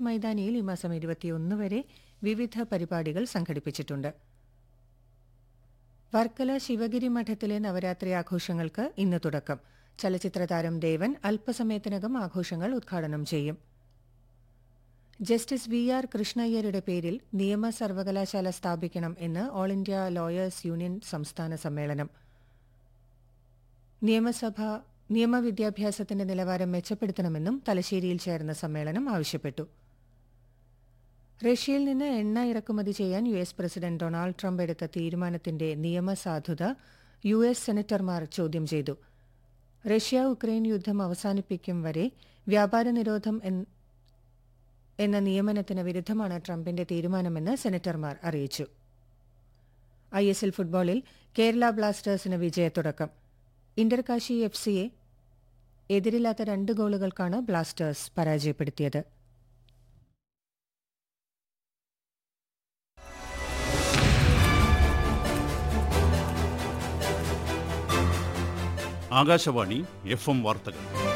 മൈതാനിയിൽ ഈ മാസം ഇരുപത്തിയൊന്ന് വരെ വിവിധ പരിപാടികൾ സംഘടിപ്പിച്ചിട്ടുണ്ട് വർക്കല ശിവഗിരി മഠത്തിലെ നവരാത്രി ആഘോഷങ്ങൾക്ക് ഇന്ന് തുടക്കം ചലച്ചിത്രതാരം ദേവൻ അല്പസമയത്തിനകം ആഘോഷങ്ങൾ ഉദ്ഘാടനം ചെയ്യും ജസ്റ്റിസ് വി ആർ കൃഷ്ണയ്യരുടെ പേരിൽ നിയമ സർവകലാശാല സ്ഥാപിക്കണം എന്ന് ഓൾ ഇന്ത്യ ലോയേഴ്സ് യൂണിയൻ സംസ്ഥാന സമ്മേളനം നിയമസഭ നിയമവിദ്യാഭ്യാസത്തിന്റെ നിലവാരം മെച്ചപ്പെടുത്തണമെന്നും തലശ്ശേരിയിൽ ചേർന്ന സമ്മേളനം ആവശ്യപ്പെട്ടു റഷ്യയിൽ നിന്ന് എണ്ണ ഇറക്കുമതി ചെയ്യാൻ U S president Donald Trump എടുത്ത തീരുമാനത്തിന്റെ നിയമസാധുത യു എസ് സെനറ്റർമാർ ചോദ്യം ചെയ്തു റഷ്യ ഉക്രൈൻ യുദ്ധം അവസാനിപ്പിക്കും വരെ വ്യാപാര നിരോധം എന്ന നിയമനത്തിന് വിരുദ്ധമാണ് ട്രംപിന്റെ തീരുമാനമെന്ന് സെനറ്റർമാർ അറിയിച്ചു ഐ എസ് എൽ ഫുട്ബോളിൽ കേരള ബ്ലാസ്റ്റേഴ്സിന് വിജയത്തുടക്കം ഇന്റർകാശി എഫ് സിയെ എതിരില്ലാത്ത രണ്ട് ഗോളുകൾക്കാണ് ബ്ലാസ്റ്റേഴ്സ് പരാജയപ്പെടുത്തിയത് ആകാശവാണി എഫ് എം വാർത്തകൾ